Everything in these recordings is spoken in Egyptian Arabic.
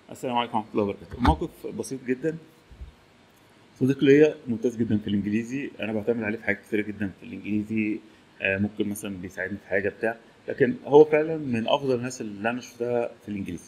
السلام عليكم ورحمه الله وبركاته موقف بسيط جدا صديق ليا ممتاز جدا في الانجليزي انا بعتمد عليه في حاجات كتيره جدا في الانجليزي آه، ممكن مثلا بيساعدني في حاجه بتاع لكن هو فعلا من افضل الناس اللي انا شفتها في الانجليزي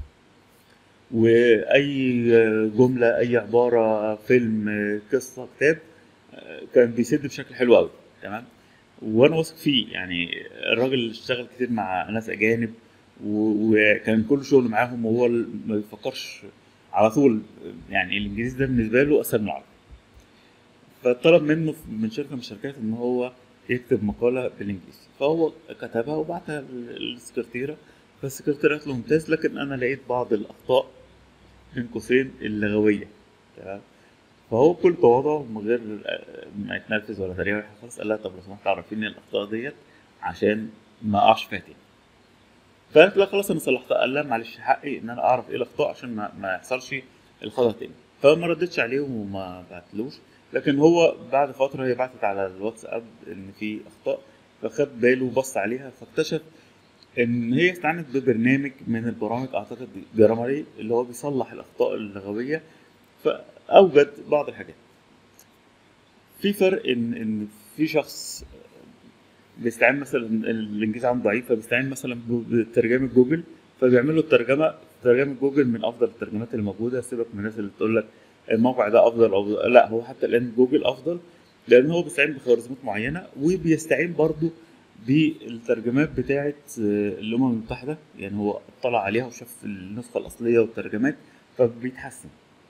واي جمله اي عباره فيلم آه، قصه كتاب آه، كان بيسد بشكل حلو قوي تمام وانا واثق فيه يعني الراجل اشتغل كتير مع ناس اجانب و- وكان كل شغل معاهم وهو ال- ما بيفكرش على طول يعني الانجليزي ده بالنسبه له اسهل من العربي فطلب منه ف- من شركه من الشركات ان هو يكتب مقاله بالانجليزي فهو كتبها وبعتها لل- للسكرتيره فالسكرتيره قالت له ممتاز لكن انا لقيت بعض الاخطاء بين قوسين اللغويه تمام فهو بكل تواضع من غير آه، ما يتنرفز ولا تريق ولا حاجة خالص قال لها طب لو سمحت عرفيني الاخطاء ديت عشان ما اقعش فيها تاني فقالت لا خلاص انا صلحتها قال لها معلش حقي ان انا اعرف ايه الاخطاء عشان ما, ما يحصلش الخطا تاني فما ردتش عليه وما بعتلوش لكن هو بعد فتره هي بعتت على الواتساب ان في اخطاء فخد باله وبص عليها فاكتشف ان هي استعانت ببرنامج من البرامج اعتقد جرامري اللي هو بيصلح الاخطاء اللغويه فاوجد بعض الحاجات في فرق ان ان في شخص بيستعين مثلا الانجليزي عنده ضعيف فبيستعين مثلا ب- بترجمه جوجل فبيعمل له الترجمه ترجمه جوجل من افضل الترجمات اللي موجوده سيبك من الناس اللي تقول لك الموقع ده افضل او لا هو حتى الان جوجل افضل لان هو بيستعين بخوارزميات معينه وبيستعين برضو بالترجمات بتاعه آه، الامم المتحده يعني هو اطلع عليها وشاف النسخه الاصليه والترجمات فبيتحسن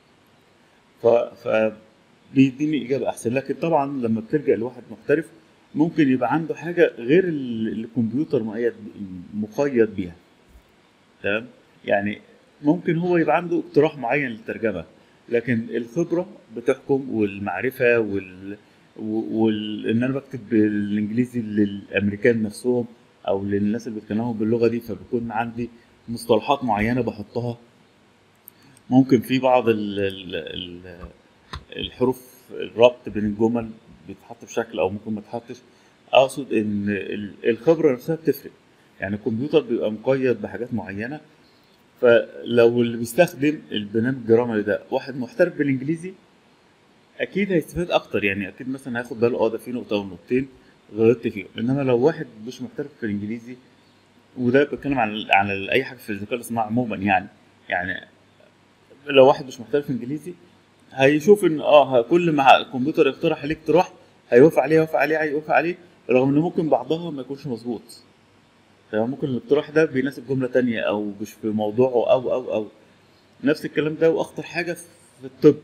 ف ف بيديني اجابه احسن لكن طبعا لما بتلجا لواحد محترف ممكن يبقى عنده حاجه غير ال- الكمبيوتر مقيد مقيد بيها تمام يعني ممكن هو يبقى عنده اقتراح معين للترجمه لكن الخبره بتحكم والمعرفه وال وال ان انا بكتب بالانجليزي للامريكان نفسهم او للناس اللي بيتكلموا باللغه دي فبيكون عندي مصطلحات معينه بحطها ممكن في بعض ال ال ال الحروف الربط بين الجمل بيتحط بشكل او ممكن ما تحطش اقصد ان ال- الخبره نفسها بتفرق يعني الكمبيوتر بيبقى مقيد بحاجات معينه فلو اللي بيستخدم البرنامج الجرامري ده واحد محترف بالانجليزي اكيد هيستفاد اكتر يعني اكيد مثلا هياخد باله اه ده في نقطه او نقطتين غلطت فيهم انما لو واحد مش محترف في الانجليزي وده بتكلم عن عن اي حاجه في الذكاء الاصطناعي عموما يعني يعني لو واحد مش محترف انجليزي هيشوف ان اه كل ما الكمبيوتر يقترح عليه اقتراح هيوافق عليه يوافق عليه هيوافق عليه رغم ان ممكن بعضها ما يكونش مظبوط تمام ممكن الاقتراح ده بيناسب جمله تانية او مش في موضوعه او او او نفس الكلام ده واخطر حاجه في الطب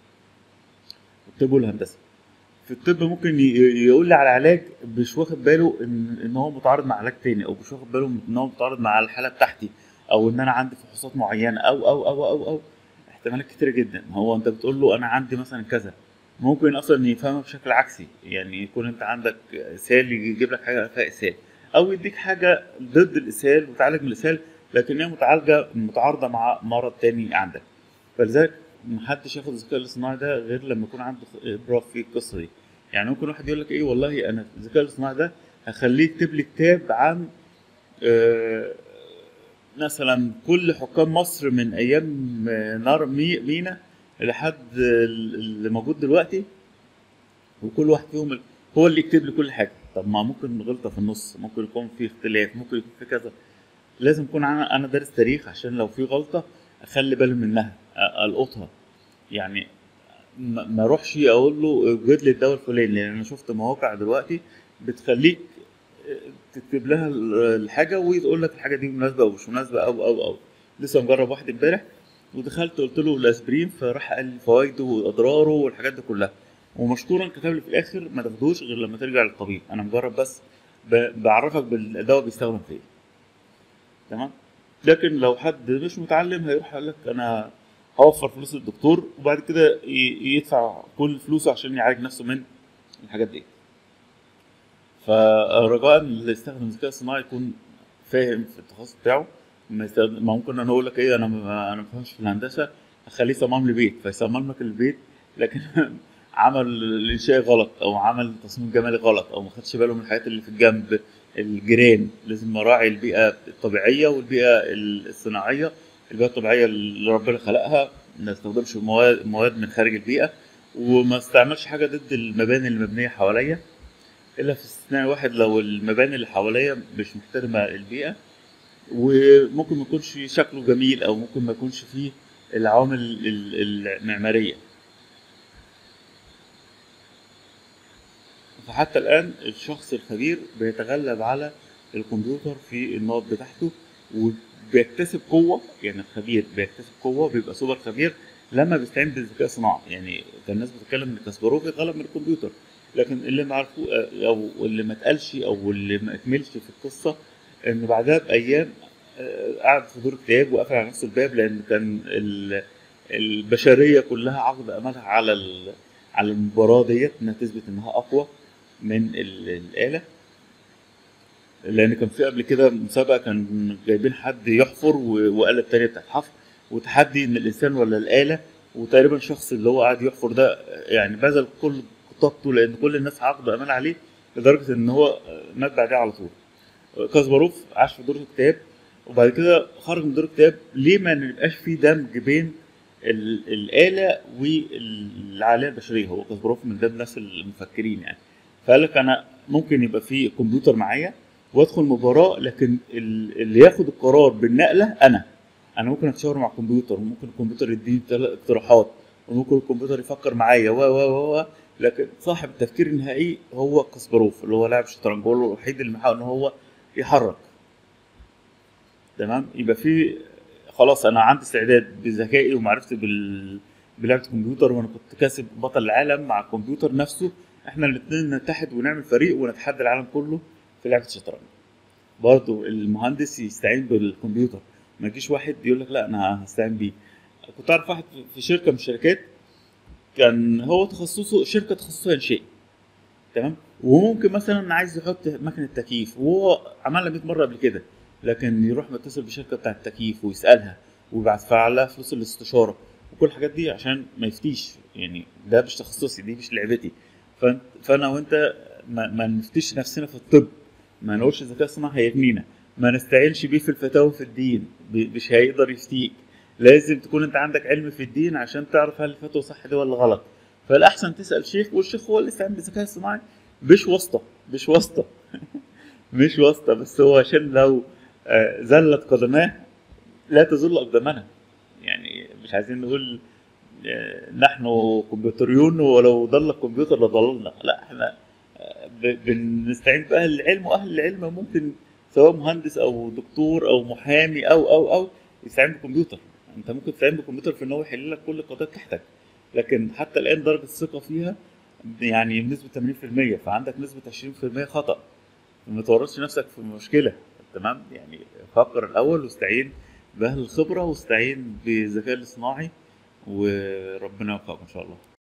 الطب والهندسه في الطب ممكن ي- يقول لي على علاج مش واخد باله ان ان هو متعارض مع علاج تاني او مش واخد باله ان هو متعارض مع الحاله بتاعتي او ان انا عندي فحوصات معينه او او او او او احتمالات كتيرة جدا هو انت بتقول له انا عندي مثلا كذا ممكن اصلا يفهمها بشكل عكسي يعني يكون انت عندك اسهال يجيب لك حاجه فيها اسهال او يديك حاجه ضد الاسهال وتعالج من الاسهال لكن هي متعالجه متعارضه مع مرض تاني عندك فلذلك محدش ياخد الذكاء الاصطناعي ده غير لما يكون عنده خبره في القصه دي يعني ممكن واحد يقول لك ايه والله انا الذكاء الاصطناعي ده هخليه يكتب لي كتاب عن آه، مثلا كل حكام مصر من ايام آه، نار مي- مينا لحد ال- اللي موجود دلوقتي وكل واحد فيهم ال- هو اللي يكتب لي كل حاجه طب ما ممكن غلطه في النص ممكن يكون في اختلاف ممكن يكون في كذا لازم اكون انا انا دارس تاريخ عشان لو في غلطه اخلي بالي منها أ- القطها يعني ما ما اروحش اقول له اوجد لي الدواء الفلاني لان انا شفت مواقع دلوقتي بتخليك تكتب لها الحاجه ويقول لك الحاجه دي مناسبه او مش مناسبه او او او لسه مجرب واحد امبارح ودخلت قلت له الاسبرين فراح قال لي فوائده واضراره والحاجات دي كلها ومشكورا كتب لي في الاخر ما تاخدوش غير لما ترجع للطبيب انا مجرد بس ب- بعرفك بالدواء بيستخدم في ايه تمام لكن لو حد مش متعلم هيروح يقول لك انا هوفر فلوس للدكتور وبعد كده ي- يدفع كل فلوسه عشان يعالج نفسه من الحاجات دي فرجاء اللي يستخدم الذكاء الصناعي يكون فاهم في التخصص بتاعه ما يستخدم ما ممكن انا اقول لك ايه انا ما انا ما بفهمش في الهندسه اخليه يصمم لي بيت فيصمم لك البيت لكن عمل الانشاء غلط او عمل تصميم جمالي غلط او ما خدش باله من الحاجات اللي في الجنب الجيران لازم اراعي البيئه الطبيعيه والبيئه الصناعيه البيئه الطبيعيه اللي ربنا خلقها ما استخدمش مواد مواد من خارج البيئه وما استعملش حاجه ضد المباني اللي مبنيه حواليا الا في استثناء واحد لو المباني اللي حواليا مش محترمه البيئه وممكن ما يكونش شكله جميل او ممكن ما يكونش فيه العوامل ال- المعماريه فحتى الآن الشخص الخبير بيتغلب على الكمبيوتر في النقط بتاعته وبيكتسب قوة يعني الخبير بيكتسب قوة بيبقى سوبر خبير لما بيستعين بالذكاء الصناعي يعني كان الناس بتتكلم ان كاسباروف اتغلب من الكمبيوتر لكن اللي ما عرفوه او اللي ما اتقالش او اللي ما اكملش في القصة ان بعدها بايام آه، قعد في دور اكتئاب وقفل على نفسه الباب لان كان ال- البشرية كلها عقد املها على ال- على المباراة ديت انها تثبت انها اقوى من ال- الآلة لأن كان في قبل كده مسابقة كان جايبين حد يحفر و- وآلة التانية بتاعت حفر وتحدي إن الإنسان ولا الآلة وتقريبا الشخص اللي هو قاعد يحفر ده يعني بذل كل طاقته لأن كل الناس عقدوا أمان عليه لدرجة إن هو مات بعدها على طول. كاسباروف عاش في دور اكتئاب وبعد كده خرج من دور اكتئاب ليه ما يبقاش في دمج بين ال- الآلة والعقلية البشرية هو كاسباروف من ضمن الناس المفكرين يعني فقال لك انا ممكن يبقى في كمبيوتر معايا وادخل مباراه لكن ال- اللي ياخد القرار بالنقله انا انا ممكن اتشاور مع الكمبيوتر وممكن الكمبيوتر يديني تل- اقتراحات وممكن الكمبيوتر يفكر معايا و و و و لكن صاحب التفكير النهائي هو كاسباروف اللي هو لاعب شطرنج هو الوحيد اللي محاول ان هو يحرك تمام يبقى في خلاص انا عندي استعداد بذكائي ومعرفتي بال بلعبه الكمبيوتر وانا كنت كاسب بطل العالم مع الكمبيوتر نفسه احنا الاثنين نتحد ونعمل فريق ونتحدى العالم كله في لعبه الشطرنج برضه المهندس يستعين بالكمبيوتر ما يجيش واحد يقول لك لا انا هستعين بيه كنت اعرف واحد في شركه من الشركات كان هو تخصصه شركه تخصصها انشائي تمام وممكن مثلا عايز يحط مكنه تكييف وهو عملها 100 مره قبل كده لكن يروح متصل بالشركه بتاعه التكييف ويسالها ويبعت لها فلوس الاستشاره وكل الحاجات دي عشان ما يفتيش يعني ده مش تخصصي دي مش لعبتي فأنت- فانا وانت ما, ما نفتيش نفسنا في الطب ما نقولش الذكاء الصناعي هيغنينا ما نستعينش بيه في الفتاوى في الدين ب- مش هيقدر يفتيك لازم تكون انت عندك علم في الدين عشان تعرف هل الفتوى صح دي ولا غلط فالاحسن تسال شيخ والشيخ هو اللي يستعين بالذكاء الصناعي مش واسطه مش واسطه مش واسطه بس هو عشان لو آه، زلت قدماه لا تزل اقدامنا يعني مش عايزين نقول آه، نحن كمبيوتريون ولو ضل الكمبيوتر لضللنا لا احنا آه، ب- بنستعين باهل العلم واهل العلم ممكن سواء مهندس او دكتور او محامي او او او يستعين بالكمبيوتر انت ممكن تستعين بالكمبيوتر في ان هو يحل لك كل القضايا تحتك لكن حتى الان درجه الثقه فيها يعني بنسبه 80% فعندك نسبه 20% خطا ما تورطش نفسك في مشكله تمام يعني فكر الاول واستعين باهل الخبره واستعين بالذكاء الاصطناعي وربنا يوفقك ان شاء الله